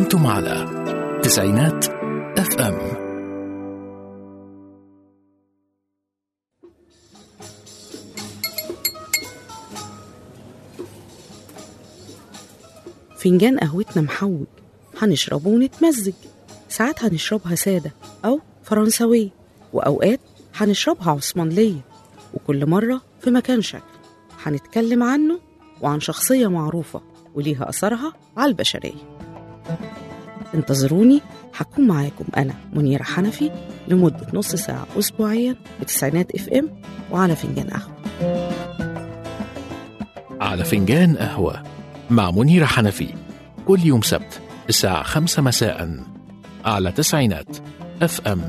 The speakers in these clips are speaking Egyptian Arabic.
أنتم على تسعينات اف ام فنجان قهوتنا محوج هنشربه ونتمزج ساعات هنشربها سادة أو فرنساوية وأوقات هنشربها عثمانلية وكل مرة في مكان شكل هنتكلم عنه وعن شخصية معروفة وليها أثرها على البشرية انتظروني هكون معاكم أنا منيرة حنفي لمدة نص ساعة أسبوعيا بتسعينات اف ام وعلى فنجان قهوة على فنجان قهوة مع منيرة حنفي كل يوم سبت الساعة خمسة مساء على تسعينات اف ام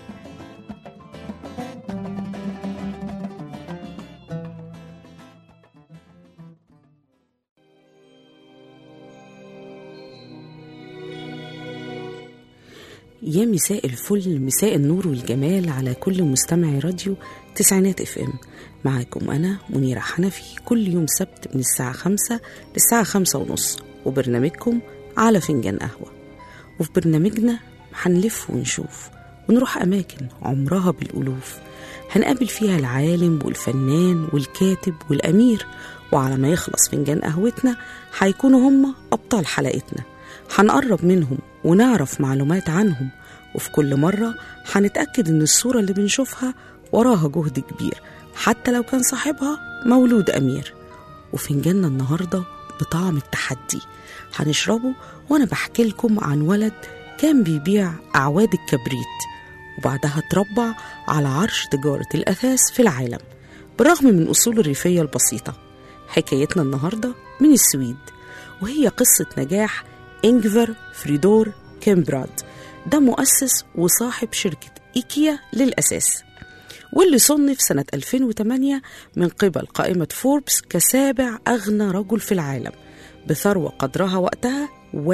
يا مساء الفل مساء النور والجمال على كل مستمعي راديو تسعينات اف ام معاكم انا منيرة حنفي كل يوم سبت من الساعة خمسة للساعة خمسة ونص وبرنامجكم على فنجان قهوة وفي برنامجنا هنلف ونشوف ونروح أماكن عمرها بالألوف هنقابل فيها العالم والفنان والكاتب والأمير وعلى ما يخلص فنجان قهوتنا هيكونوا هم أبطال حلقتنا هنقرب منهم ونعرف معلومات عنهم وفي كل مرة هنتأكد إن الصورة اللي بنشوفها وراها جهد كبير حتى لو كان صاحبها مولود أمير وفنجاننا النهاردة بطعم التحدي هنشربه وأنا بحكي لكم عن ولد كان بيبيع أعواد الكبريت وبعدها اتربع على عرش تجارة الأثاث في العالم بالرغم من أصول الريفية البسيطة حكايتنا النهاردة من السويد وهي قصة نجاح إنجفر فريدور كيمبراد ده مؤسس وصاحب شركة إيكيا للأساس واللي صنف سنة 2008 من قبل قائمة فوربس كسابع أغنى رجل في العالم بثروة قدرها وقتها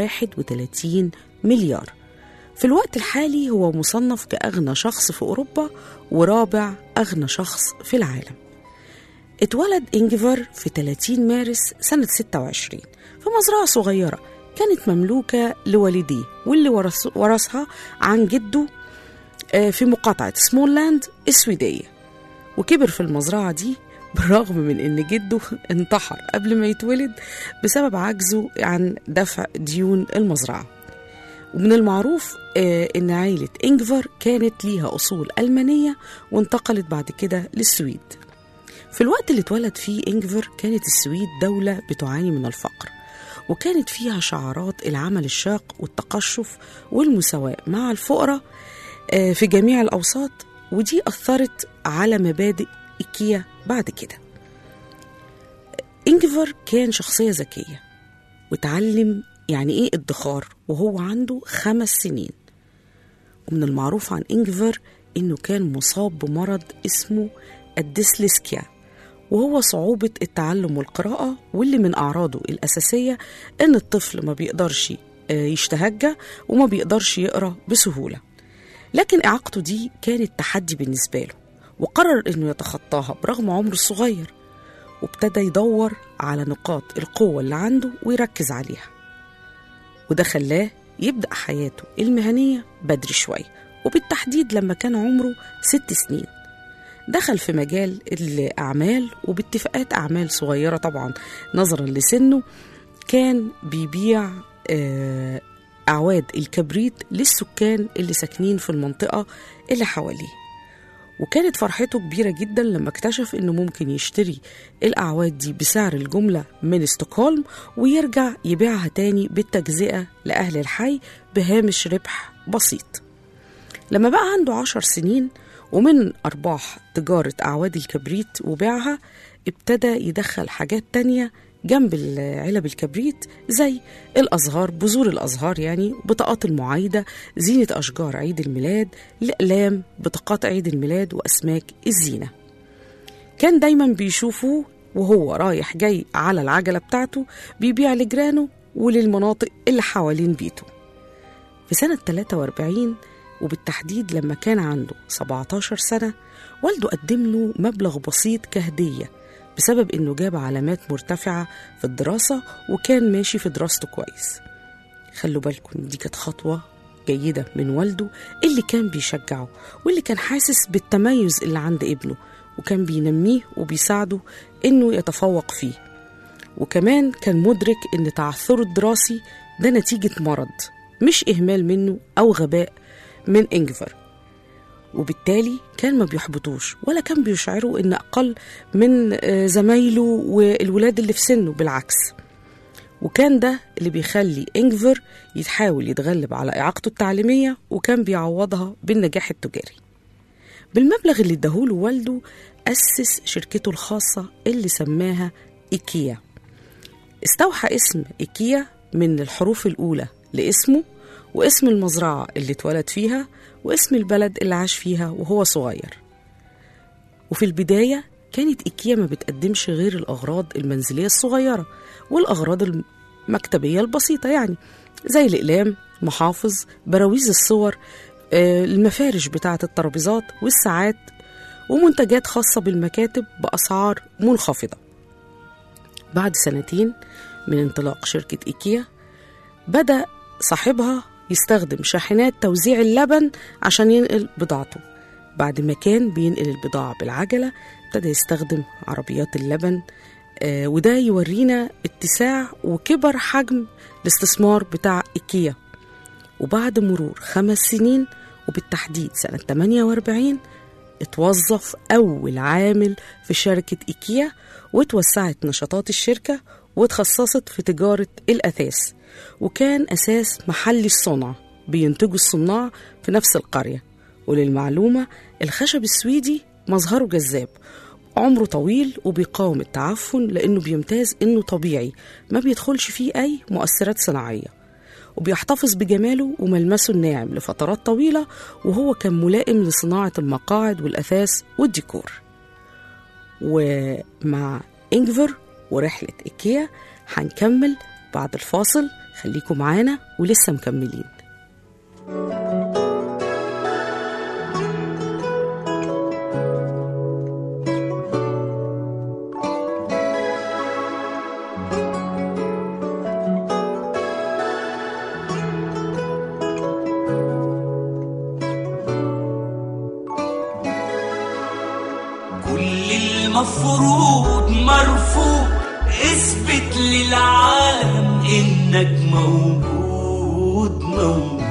31 مليار في الوقت الحالي هو مصنف كأغنى شخص في أوروبا ورابع أغنى شخص في العالم اتولد إنجفر في 30 مارس سنة 26 في مزرعة صغيرة كانت مملوكة لوالديه واللي ورث ورثها عن جده في مقاطعة سموللاند السويدية وكبر في المزرعة دي بالرغم من ان جده انتحر قبل ما يتولد بسبب عجزه عن دفع ديون المزرعه ومن المعروف ان عائله انجفر كانت ليها اصول المانيه وانتقلت بعد كده للسويد في الوقت اللي اتولد فيه انجفر كانت السويد دوله بتعاني من الفقر وكانت فيها شعارات العمل الشاق والتقشف والمساواه مع الفقراء في جميع الاوساط ودي اثرت على مبادئ إيكيا بعد كده إنجفر كان شخصية ذكية وتعلم يعني إيه ادخار وهو عنده خمس سنين ومن المعروف عن إنجفر إنه كان مصاب بمرض اسمه الديسليسكيا وهو صعوبة التعلم والقراءة واللي من أعراضه الأساسية إن الطفل ما بيقدرش يشتهجى وما بيقدرش يقرأ بسهولة لكن إعاقته دي كانت تحدي بالنسبة له وقرر انه يتخطاها برغم عمره الصغير وابتدى يدور على نقاط القوة اللي عنده ويركز عليها وده خلاه يبدأ حياته المهنية بدري شوية وبالتحديد لما كان عمره ست سنين دخل في مجال الأعمال وباتفاقات أعمال صغيرة طبعا نظرا لسنه كان بيبيع أعواد الكبريت للسكان اللي ساكنين في المنطقة اللي حواليه وكانت فرحته كبيرة جدا لما اكتشف انه ممكن يشتري الأعواد دي بسعر الجملة من ستوكهولم ويرجع يبيعها تاني بالتجزئة لأهل الحي بهامش ربح بسيط لما بقى عنده عشر سنين ومن أرباح تجارة أعواد الكبريت وبيعها ابتدى يدخل حاجات تانية جنب علب الكبريت زي الأزهار بذور الأزهار يعني بطاقات المعايدة زينة أشجار عيد الميلاد الأقلام بطاقات عيد الميلاد وأسماك الزينة كان دايما بيشوفوه وهو رايح جاي على العجلة بتاعته بيبيع لجيرانه وللمناطق اللي حوالين بيته في سنة 43 وبالتحديد لما كان عنده 17 سنة والده قدم له مبلغ بسيط كهدية بسبب إنه جاب علامات مرتفعة في الدراسة وكان ماشي في دراسته كويس خلوا بالكم دي كانت خطوة جيدة من والده اللي كان بيشجعه واللي كان حاسس بالتميز اللي عند ابنه وكان بينميه وبيساعده إنه يتفوق فيه وكمان كان مدرك إن تعثره الدراسي ده نتيجة مرض مش إهمال منه أو غباء من إنجفر وبالتالي كان ما بيحبطوش ولا كان بيشعروا إن أقل من آه، زمايله والولاد اللي في سنه بالعكس وكان ده اللي بيخلي إنجفر يتحاول يتغلب على إعاقته التعليمية وكان بيعوضها بالنجاح التجاري بالمبلغ اللي اداهوله والده أسس شركته الخاصة اللي سماها إيكيا استوحى اسم إيكيا من الحروف الأولى لاسمه واسم المزرعة اللي اتولد فيها واسم البلد اللي عاش فيها وهو صغير وفي البداية كانت إيكيا ما بتقدمش غير الأغراض المنزلية الصغيرة والأغراض المكتبية البسيطة يعني زي الأقلام محافظ براويز الصور آه، المفارش بتاعة الترابيزات والساعات ومنتجات خاصة بالمكاتب بأسعار منخفضة بعد سنتين من انطلاق شركة إيكيا بدأ صاحبها يستخدم شاحنات توزيع اللبن عشان ينقل بضاعته بعد ما كان بينقل البضاعة بالعجلة ابتدى يستخدم عربيات اللبن آه وده يورينا اتساع وكبر حجم الاستثمار بتاع إيكيا وبعد مرور خمس سنين وبالتحديد سنة 48 اتوظف أول عامل في شركة إيكيا وتوسعت نشاطات الشركة وتخصصت في تجارة الأثاث وكان أساس محلي الصنع بينتجوا الصناع في نفس القرية وللمعلومة الخشب السويدي مظهره جذاب عمره طويل وبيقاوم التعفن لأنه بيمتاز إنه طبيعي ما بيدخلش فيه أي مؤثرات صناعية وبيحتفظ بجماله وملمسه الناعم لفترات طويلة وهو كان ملائم لصناعة المقاعد والأثاث والديكور ومع إنجفر ورحلة إيكيا هنكمل بعد الفاصل خليكم معانا ولسه مكملين كل المفروض مرفوض اثبت للعالم انك موجود موجود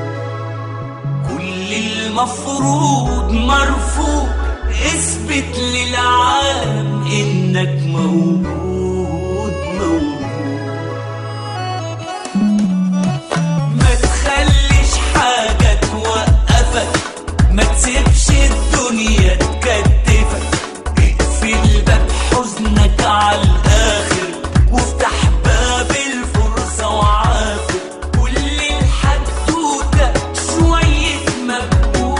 كل المفروض مرفوض اثبت للعالم انك موجود موجود ما تخليش حاجة توقفك ما تسيبش الدنيا تكتفك اقفل باب حزنك على الآخر وافتح باب الفرصة وعافر كل الحدوتة شوية مجهود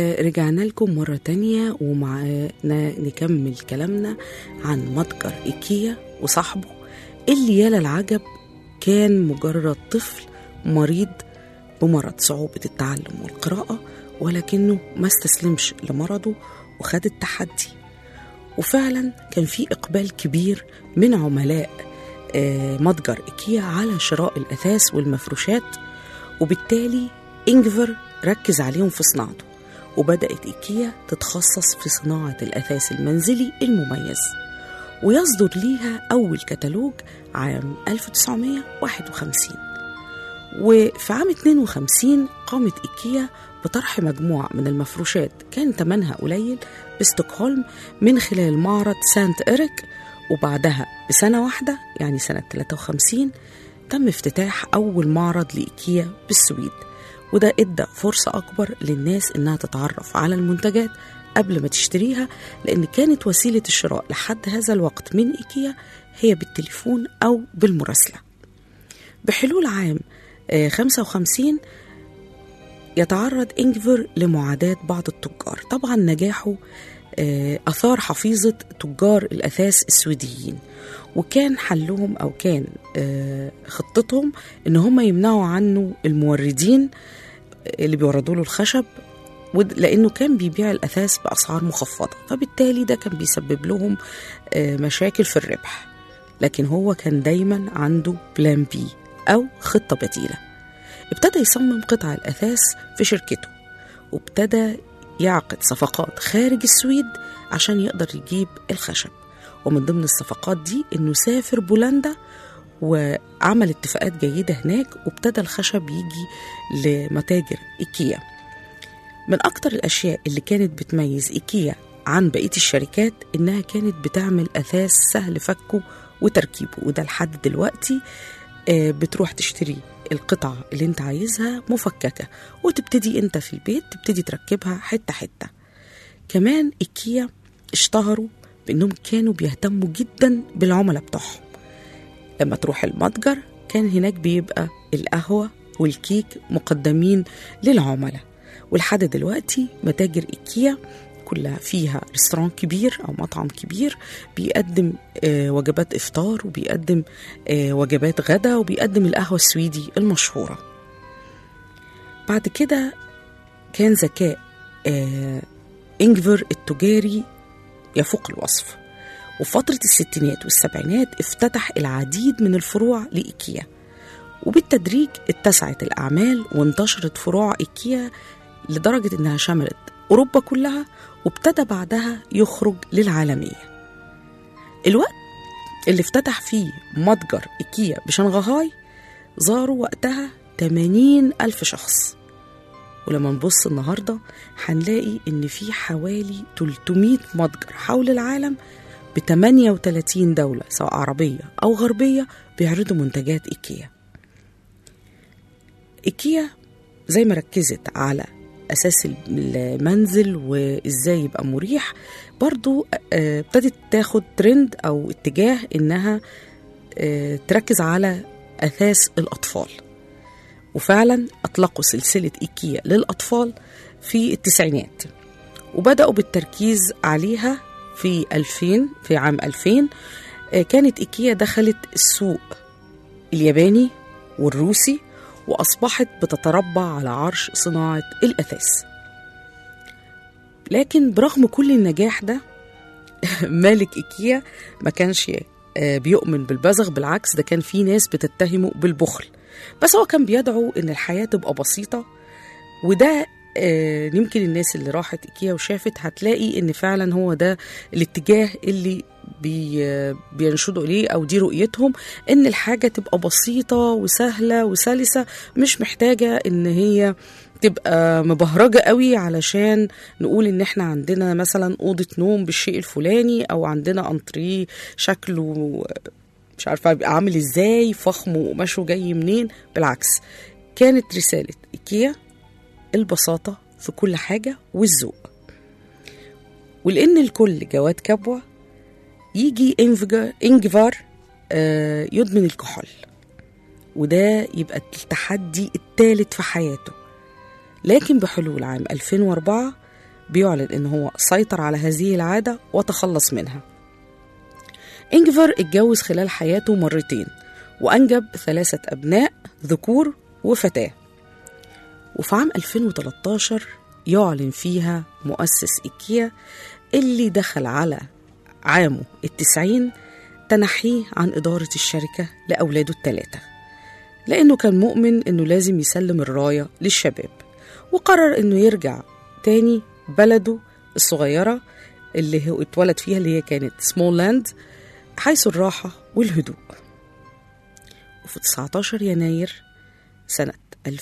ورجعنا لكم مرة تانية ومعانا نكمل كلامنا عن متجر إيكيا وصاحبه اللي يا للعجب كان مجرد طفل مريض بمرض صعوبة التعلم والقراءة ولكنه ما استسلمش لمرضه وخد التحدي وفعلا كان في إقبال كبير من عملاء آه، متجر إيكيا على شراء الأثاث والمفروشات وبالتالي إنجفر ركز عليهم في صناعته وبدأت إيكيا تتخصص في صناعة الأثاث المنزلي المميز ويصدر ليها أول كتالوج عام 1951 وفي عام 52 قامت إيكيا بطرح مجموعة من المفروشات كان ثمنها قليل بستوكهولم من خلال معرض سانت إريك وبعدها بسنة واحدة يعني سنة 53 تم افتتاح أول معرض لإيكيا بالسويد وده ادى فرصة أكبر للناس إنها تتعرف على المنتجات قبل ما تشتريها لأن كانت وسيلة الشراء لحد هذا الوقت من إيكيا هي بالتليفون أو بالمراسلة بحلول عام آه، 55 يتعرض إنجفر لمعاداة بعض التجار طبعا نجاحه آه، أثار حفيظة تجار الأثاث السويديين وكان حلهم أو كان آه، خطتهم إن هم يمنعوا عنه الموردين اللي بيوردوا له الخشب ود- لأنه كان بيبيع الأثاث بأسعار مخفضة فبالتالي ده كان بيسبب لهم آه، مشاكل في الربح لكن هو كان دايما عنده بلان بي أو خطة بديلة ابتدى يصمم قطع الأثاث في شركته وابتدى يعقد صفقات خارج السويد عشان يقدر يجيب الخشب ومن ضمن الصفقات دي انه سافر بولندا وعمل اتفاقات جيدة هناك وابتدى الخشب يجي لمتاجر إيكيا من أكتر الأشياء اللي كانت بتميز إيكيا عن بقية الشركات إنها كانت بتعمل أثاث سهل فكه وتركيبه وده لحد دلوقتي آه، بتروح تشتري القطعة اللي انت عايزها مفككة وتبتدي انت في البيت تبتدي تركبها حتة حتة كمان إيكيا اشتهروا بأنهم كانوا بيهتموا جدا بالعملاء بتوعهم لما تروح المتجر كان هناك بيبقى القهوة والكيك مقدمين للعملاء ولحد دلوقتي متاجر إيكيا كلها فيها ريستوران كبير أو مطعم كبير بيقدم آه، وجبات إفطار وبيقدم آه، وجبات غدا وبيقدم القهوة السويدي المشهورة بعد كده كان ذكاء آه، إنجفر التجاري يفوق الوصف وفي فترة الستينات والسبعينات افتتح العديد من الفروع لإيكيا وبالتدريج اتسعت الأعمال وانتشرت فروع إيكيا لدرجة إنها شملت أوروبا كلها وابتدى بعدها يخرج للعالمية الوقت اللي افتتح فيه متجر إيكيا بشنغهاي زاروا وقتها 80 ألف شخص ولما نبص النهاردة هنلاقي إن في حوالي 300 متجر حول العالم ب 38 دولة سواء عربية أو غربية بيعرضوا منتجات إيكيا إيكيا زي ما ركزت على أساس المنزل وإزاي يبقى مريح برضو آه، ابتدت تاخد ترند أو اتجاه إنها آه، تركز على أثاث الأطفال وفعلا أطلقوا سلسلة إيكيا للأطفال في التسعينات وبدأوا بالتركيز عليها في 2000 في عام 2000 آه، كانت إيكيا دخلت السوق الياباني والروسي وأصبحت بتتربع على عرش صناعة الأثاث لكن برغم كل النجاح ده مالك إيكيا ما كانش آه، بيؤمن بالبزغ بالعكس ده كان في ناس بتتهمه بالبخل بس هو كان بيدعو إن الحياة تبقى بسيطة وده آه، يمكن الناس اللي راحت إيكيا وشافت هتلاقي إن فعلا هو ده الاتجاه اللي بي بينشدوا إليه أو دي رؤيتهم إن الحاجة تبقى بسيطة وسهلة وسلسة مش محتاجة إن هي تبقى مبهرجة قوي علشان نقول إن إحنا عندنا مثلا أوضة نوم بالشيء الفلاني أو عندنا أنتريه شكله مش عارفة يبقى عامل إزاي فخم وقماشه جاي منين بالعكس كانت رسالة إيكيا البساطة في كل حاجة والذوق ولأن الكل جواد كبوة يجي إنفجا- إنجفار آه، يدمن الكحول وده يبقى التحدي الثالث في حياته لكن بحلول عام 2004 بيعلن إن هو سيطر على هذه العادة وتخلص منها إنجفر اتجوز خلال حياته مرتين وأنجب ثلاثة أبناء ذكور وفتاة وفي عام 2013 يعلن فيها مؤسس إيكيا اللي دخل على عامه التسعين تنحيه عن إدارة الشركة لأولاده الثلاثة لأنه كان مؤمن إنه لازم يسلم الراية للشباب وقرر إنه يرجع تاني بلده الصغيرة اللي هو اتولد فيها اللي هي كانت سمول لاند حيث الراحة والهدوء وفي 19 يناير سنة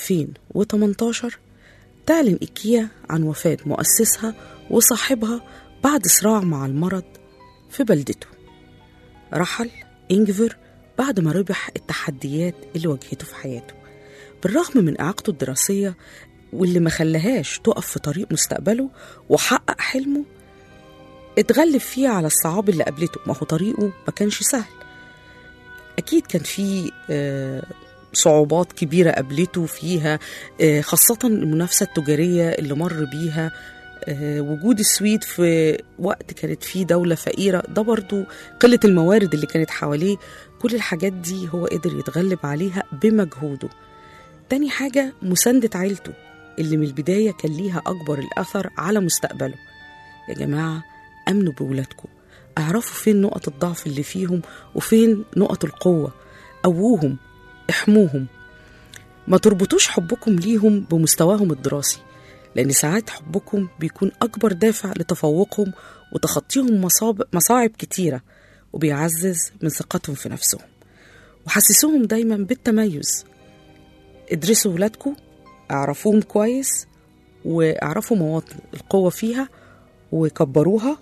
2018 تعلن إيكيا عن وفاة مؤسسها وصاحبها بعد صراع مع المرض في بلدته رحل إنجفر بعد ما ربح التحديات اللي واجهته في حياته بالرغم من إعاقته الدراسية واللي ما خلاهاش تقف في طريق مستقبله وحقق حلمه اتغلب فيه على الصعاب اللي قابلته ما هو طريقه ما كانش سهل أكيد كان فيه آه، صعوبات كبيرة قابلته فيها آه، خاصة المنافسة التجارية اللي مر بيها آه، وجود السويد في وقت كانت فيه دولة فقيرة ده برضو قلة الموارد اللي كانت حواليه كل الحاجات دي هو قدر يتغلب عليها بمجهوده تاني حاجة مساندة عيلته اللي من البداية كان ليها أكبر الأثر على مستقبله يا جماعة أمنوا بولادكم اعرفوا فين نقط الضعف اللي فيهم وفين نقط القوة قووهم احموهم ما تربطوش حبكم ليهم بمستواهم الدراسي لأن ساعات حبكم بيكون أكبر دافع لتفوقهم وتخطيهم مصاب مصاعب كتيرة وبيعزز من ثقتهم في نفسهم وحسسوهم دايما بالتميز ادرسوا ولادكم اعرفوهم كويس واعرفوا مواطن القوة فيها وكبروها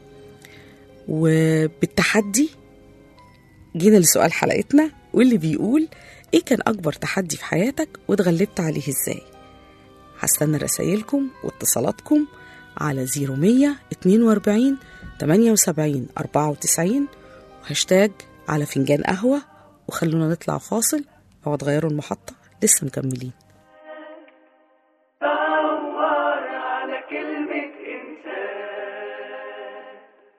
وبالتحدي جينا لسؤال حلقتنا واللي بيقول ايه كان اكبر تحدي في حياتك واتغلبت عليه ازاي هستنى رسايلكم واتصالاتكم على 0100 42 78 94 وهاشتاج على فنجان قهوة وخلونا نطلع فاصل او تغيروا المحطة لسه مكملين دور على كلمة إنسان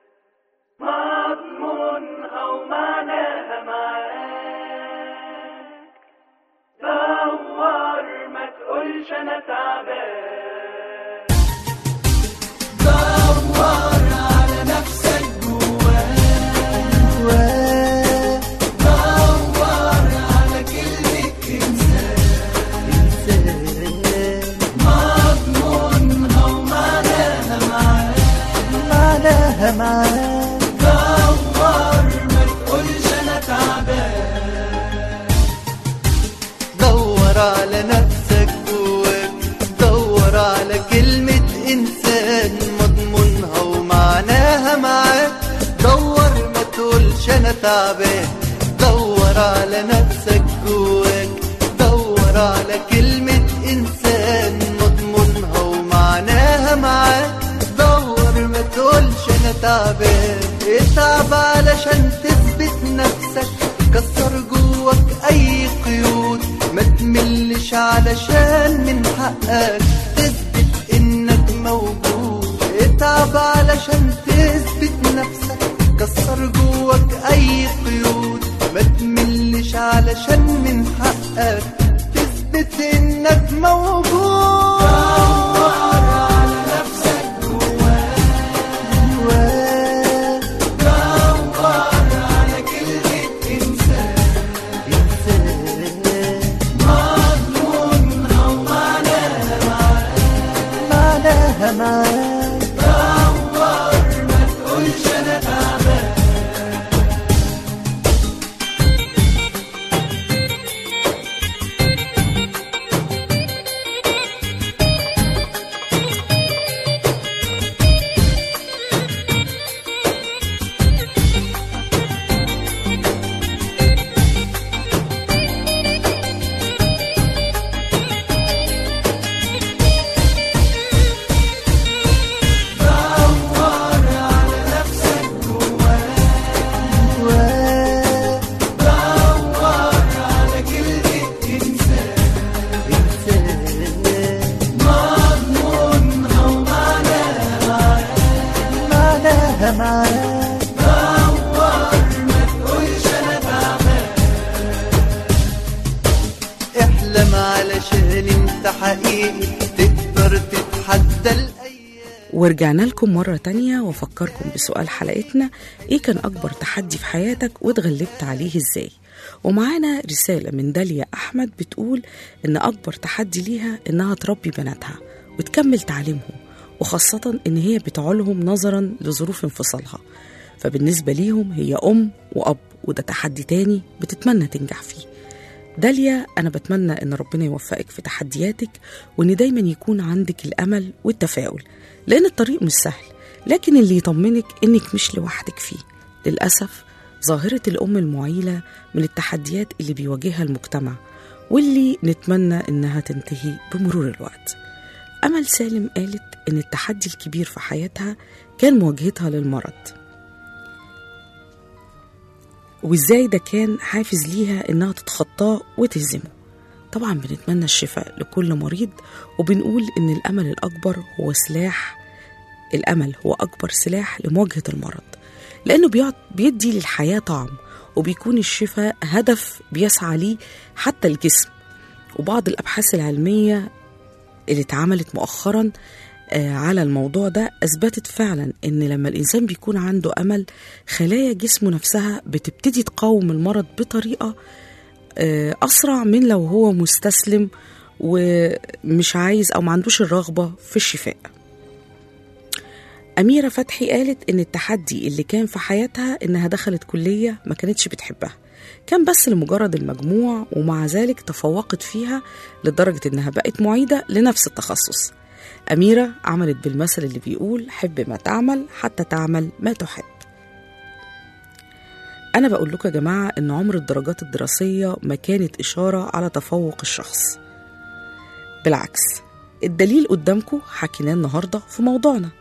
مضمونها ومعناها معاك دور ما تقولش أنا تعبان دور على نفسك جواك دور على كلمة إنسان مضمونها ومعناها معاك دور ما تقولش انا تعبان دور على نفسك جواك دور على كلمة إنسان مضمونها ومعناها معاك دور ما تقولش أنا تعبان دور على نفسك جواك دور على كلمة إنسان مضمونها ومعناها معاك دور ما تقولش أنا تعبان اتعب علشان تثبت نفسك كسر جواك أي قيود ما تملش علشان من حقك تثبت إنك موجود اتعب علشان تثبت نفسك كسر جواك أي قيود ما تملش علشان من حقك تثبت إنك موجود على نفسك جواك دور على كلمة إنسان مضمونها ومعناها معناها معاك دور ما تقولش أنا تعبان دور على نفسك انا معاك احلم علشان انت حقيقي تقدر تتحدى الايام ورجعنا لكم مرة تانية وفكركم بسؤال حلقتنا ايه كان اكبر تحدي في حياتك واتغلبت عليه ازاي ومعانا رسالة من داليا أحمد بتقول إن أكبر تحدي ليها إنها تربي بناتها وتكمل تعليمهم وخاصة إن هي بتعولهم نظرا لظروف انفصالها فبالنسبة ليهم هي أم وأب وده تحدي تاني بتتمنى تنجح فيه داليا أنا بتمنى إن ربنا يوفقك في تحدياتك وإن دايما يكون عندك الأمل والتفاؤل لأن الطريق مش سهل لكن اللي يطمنك إنك مش لوحدك فيه للأسف ظاهرة الأم المعيلة من التحديات اللي بيواجهها المجتمع واللي نتمنى إنها تنتهي بمرور الوقت أمل سالم قالت إن التحدي الكبير في حياتها كان مواجهتها للمرض وإزاي ده كان حافز ليها إنها تتخطاه وتهزمه طبعا بنتمنى الشفاء لكل مريض وبنقول إن الأمل الأكبر هو سلاح الأمل هو أكبر سلاح لمواجهة المرض لأنه بيعط بيدي للحياة طعم وبيكون الشفاء هدف بيسعى ليه حتى الجسم وبعض الأبحاث العلمية اللي اتعملت مؤخرا آه، على الموضوع ده أثبتت فعلا إن لما الإنسان بيكون عنده أمل خلايا جسمه نفسها بتبتدي تقاوم المرض بطريقة آه، أسرع من لو هو مستسلم ومش عايز أو ما عندوش الرغبة في الشفاء أميرة فتحي قالت إن التحدي اللي كان في حياتها إنها دخلت كلية ما كانتش بتحبها كان بس لمجرد المجموع ومع ذلك تفوقت فيها لدرجة إنها بقت معيدة لنفس التخصص أميرة عملت بالمثل اللي بيقول حب ما تعمل حتى تعمل ما تحب أنا بقول لكم يا جماعة إن عمر الدرجات الدراسية ما كانت إشارة على تفوق الشخص بالعكس الدليل قدامكم حكيناه النهاردة في موضوعنا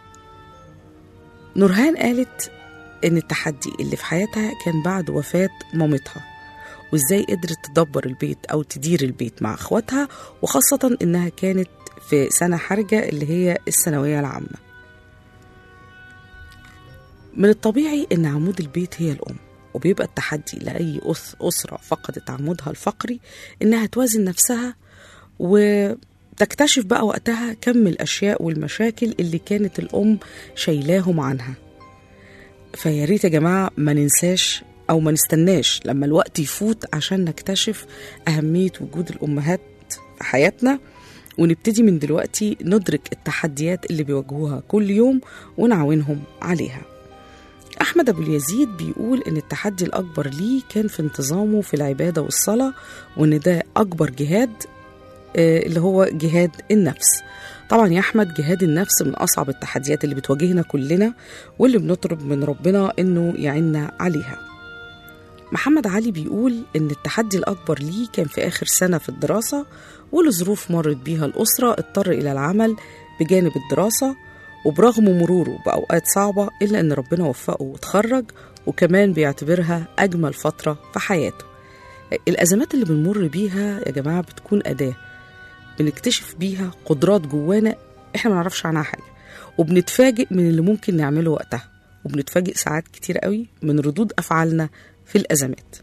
نورهان قالت إن التحدي اللي في حياتها كان بعد وفاة مامتها وإزاي قدرت تدبر البيت أو تدير البيت مع إخواتها وخاصة إنها كانت في سنة حرجة اللي هي الثانوية العامة من الطبيعي إن عمود البيت هي الأم وبيبقى التحدي لأي أس- أسرة فقدت عمودها الفقري إنها توازن نفسها وتكتشف بقى وقتها كم الأشياء والمشاكل اللي كانت الأم شايلاهم عنها فيا ريت يا جماعة ما ننساش أو ما نستناش لما الوقت يفوت عشان نكتشف أهمية وجود الأمهات في حياتنا ونبتدي من دلوقتي ندرك التحديات اللي بيواجهوها كل يوم ونعاونهم عليها أحمد أبو اليزيد بيقول إن التحدي الأكبر ليه كان في انتظامه في العبادة والصلاة وإن ده أكبر جهاد آه، اللي هو جهاد النفس طبعا يا أحمد جهاد النفس من أصعب التحديات اللي بتواجهنا كلنا واللي بنطلب من ربنا إنه يعيننا عليها محمد علي بيقول إن التحدي الأكبر ليه كان في آخر سنة في الدراسة ولظروف مرت بيها الأسرة اضطر إلى العمل بجانب الدراسة وبرغم مروره بأوقات صعبة إلا إن ربنا وفقه وتخرج وكمان بيعتبرها أجمل فترة في حياته الأزمات اللي بنمر بيها يا جماعة بتكون أداة بنكتشف بيها قدرات جوانا إحنا ما نعرفش عنها حاجة وبنتفاجئ من اللي ممكن نعمله وقتها وبنتفاجئ ساعات كتير قوي من ردود أفعالنا في الأزمات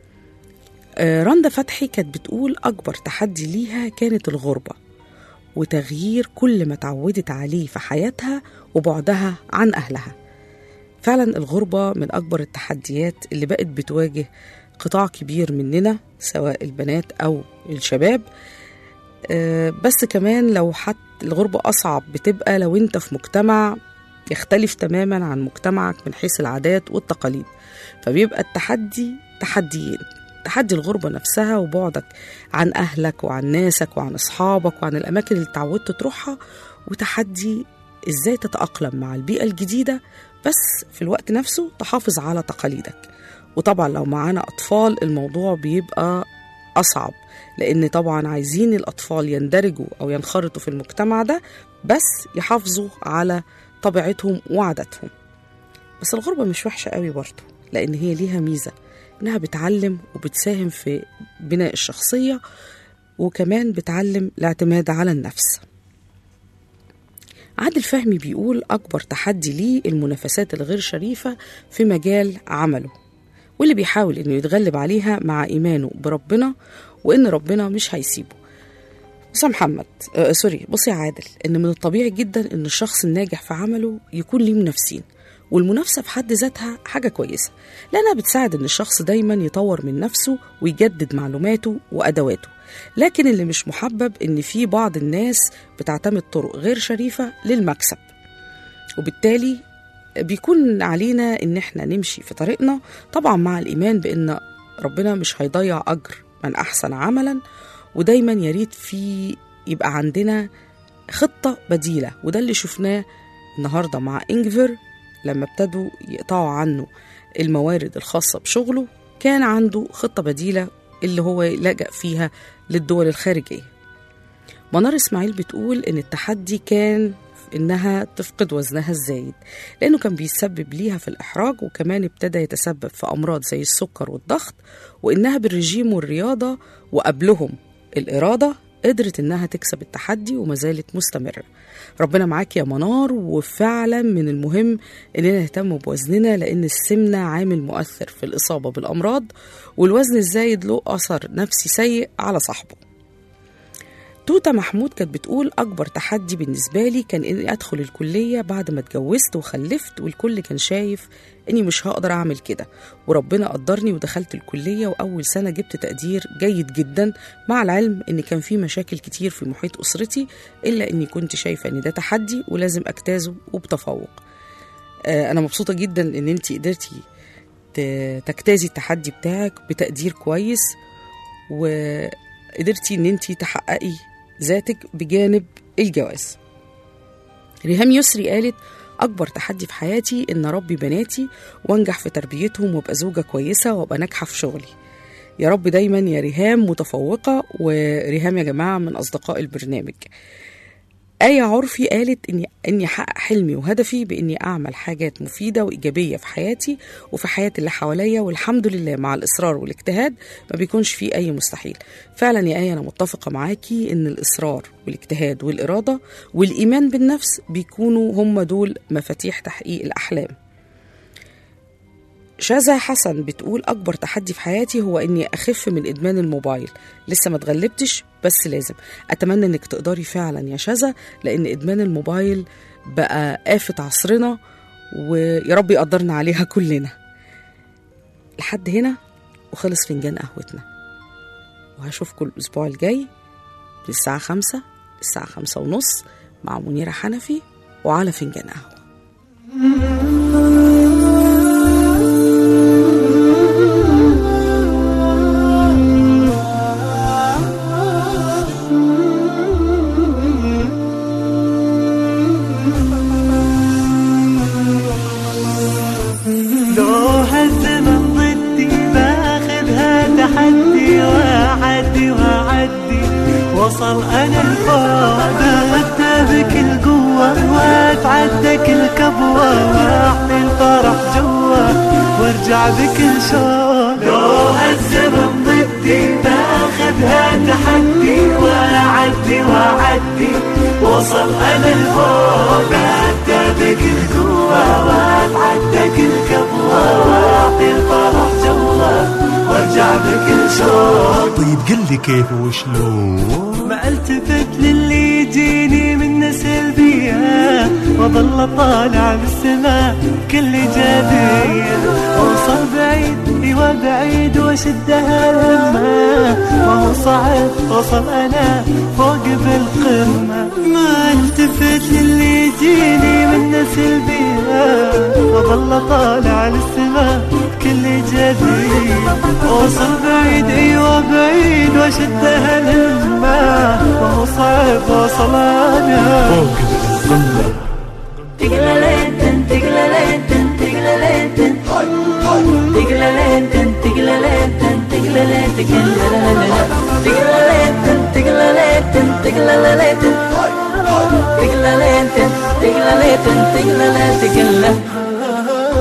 آه، رندا فتحي كانت بتقول أكبر تحدي ليها كانت الغربة وتغيير كل ما اتعودت عليه في حياتها وبعدها عن أهلها فعلا الغربة من أكبر التحديات اللي بقت بتواجه قطاع كبير مننا سواء البنات أو الشباب آه، بس كمان لو حتى الغربة أصعب بتبقى لو أنت في مجتمع يختلف تماما عن مجتمعك من حيث العادات والتقاليد فبيبقى التحدي تحديين تحدي الغربة نفسها وبعدك عن أهلك وعن ناسك وعن أصحابك وعن الأماكن اللي اتعودت تروحها وتحدي إزاي تتأقلم مع البيئة الجديدة بس في الوقت نفسه تحافظ على تقاليدك وطبعا لو معانا أطفال الموضوع بيبقى أصعب لأن طبعا عايزين الأطفال يندرجوا أو ينخرطوا في المجتمع ده بس يحافظوا على طبيعتهم وعاداتهم بس الغربة مش وحشة قوي برضه لأن هي ليها ميزة إنها بتعلم وبتساهم في بناء الشخصية وكمان بتعلم الاعتماد على النفس عادل فهمي بيقول أكبر تحدي ليه المنافسات الغير شريفة في مجال عمله واللي بيحاول إنه يتغلب عليها مع إيمانه بربنا وإن ربنا مش هيسيبه بص يا محمد آه سوري بص يا عادل إن من الطبيعي جدا إن الشخص الناجح في عمله يكون ليه منافسين والمنافسة في حد ذاتها حاجة كويسة لأنها بتساعد إن الشخص دايما يطور من نفسه ويجدد معلوماته وأدواته لكن اللي مش محبب إن في بعض الناس بتعتمد طرق غير شريفة للمكسب وبالتالي بيكون علينا إن إحنا نمشي في طريقنا طبعا مع الإيمان بإن ربنا مش هيضيع أجر من أحسن عملا ودايما يا ريت في يبقى عندنا خطة بديلة وده اللي شفناه النهاردة مع إنجفر لما ابتدوا يقطعوا عنه الموارد الخاصة بشغله كان عنده خطة بديلة اللي هو لجأ فيها للدول الخارجية منار إسماعيل بتقول إن التحدي كان في إنها تفقد وزنها الزايد لأنه كان بيسبب ليها في الإحراج وكمان ابتدى يتسبب في أمراض زي السكر والضغط وإنها بالرجيم والرياضة وقبلهم الإرادة قدرت إنها تكسب التحدي وما زالت مستمرة ربنا معاك يا منار وفعلا من المهم إننا نهتم بوزننا لأن السمنة عامل مؤثر في الإصابة بالأمراض والوزن الزايد له أثر نفسي سيء على صاحبه توتا محمود كانت بتقول أكبر تحدي بالنسبة لي كان إني أدخل الكلية بعد ما اتجوزت وخلفت والكل كان شايف إني مش هقدر أعمل كده وربنا قدرني ودخلت الكلية وأول سنة جبت تقدير جيد جدا مع العلم إن كان في مشاكل كتير في محيط أسرتي إلا إني كنت شايفة إن ده تحدي ولازم أجتازه وبتفوق آه، أنا مبسوطة جدا إن أنت قدرتي ت- تجتازي التحدي بتاعك بتقدير كويس وقدرتي إن أنت تحققي ذاتك بجانب الجواز ريهام يسري قالت أكبر تحدي في حياتي إن أربي بناتي وأنجح في تربيتهم وأبقى زوجة كويسة وأبقى ناجحة في شغلي يا رب دايما يا ريهام متفوقة وريهام يا جماعة من أصدقاء البرنامج آية عرفي قالت إني إني أحقق حلمي وهدفي بإني أعمل حاجات مفيدة وإيجابية في حياتي وفي حياة اللي حواليا والحمد لله مع الإصرار والاجتهاد ما بيكونش فيه أي مستحيل فعلا يا آية أنا متفقة معاكي إن الإصرار والاجتهاد والإرادة والإيمان بالنفس بيكونوا هم دول مفاتيح تحقيق الأحلام شاذة حسن بتقول أكبر تحدي في حياتي هو إني أخف من إدمان الموبايل لسه ما اتغلبتش بس لازم أتمنى إنك تقدري فعلا يا شاذة لأن إدمان الموبايل بقى آفة عصرنا ويا رب يقدرنا عليها كلنا لحد هنا وخلص فنجان قهوتنا وهشوفكم الأسبوع الجاي من الساعة خمسة الساعة خمسة ونص مع منيرة حنفي وعلى فنجان قهوة لو هالزمن ضدي باخذها تحدي واعدي واعدي وصل انا الفوق اتى بكل قوة واتعدى كل كبوة واحمي الفرح جوا وارجع بكل شوق لو هالزمن ضدي باخذها تحدي واعدي واعدي وصل انا الفوق اتى بكل قوة واتعدى كل كبوة واعطي الفرح جوا وارجع بكل شوق طيب قل لي كيف وشلون ما التفت للي يجيني من سلبية واظل طالع بالسماء كل جديد اوصل بعيد ايوه بعيد واشدها الهمة وهو صعب اوصل انا فوق بالقمة ما التفت للي يجيني من سلبية واظل طالع للسماء كل جديد اوصل بعيد ايوه بعيد واشدها الهمة وهو صعب اوصل انا فوق القمة Tiglalenten, tiglalenten, tiglalenten. Tiglalenten, tiglalenten, tiglalenten, tiglalenten, tiglalenten, tiglalenten. Tiglalenten, tiglalenten, tiglalenten, tiglalenten.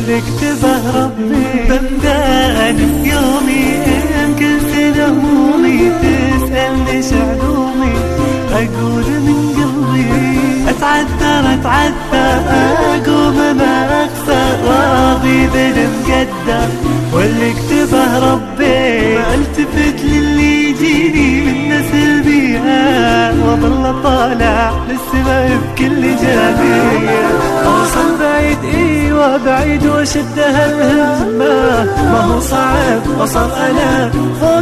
واللي كتبه ربي ببدأ أنا يومي يمكن سنة همومي تسألني شعلومي أقول من قلبي أتعذر أتعذر أقوم ما أخسر راضي بالمقدر واللي كتبه ربي ما التفت للي يجيني من نسل بيها واظل طالع للسماء بكل جابية اوصل بعيد ايوه بعيد واشدها الهمة ما هو صعب وصل انا فوق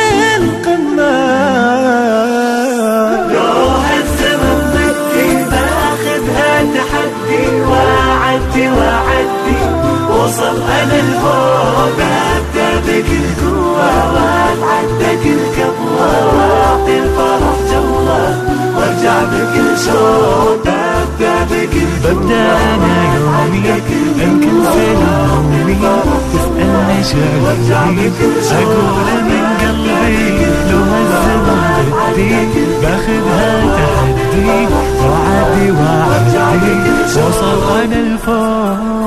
بالقمة لو هالزمن ضدي باخذها تحدي وعدي وعدي وصل انا الفوق ابدا بكل قوه واتعدى كل كبوه واعطي الفرح جوه وارجع بكل شوط ابدا بكل ببدا انا يومي يمكن سنه همومي تسالني شعوري اقول من قلبي لو هالزمن ضدي باخذها تحدي وعدي وعدي وصل انا الفوق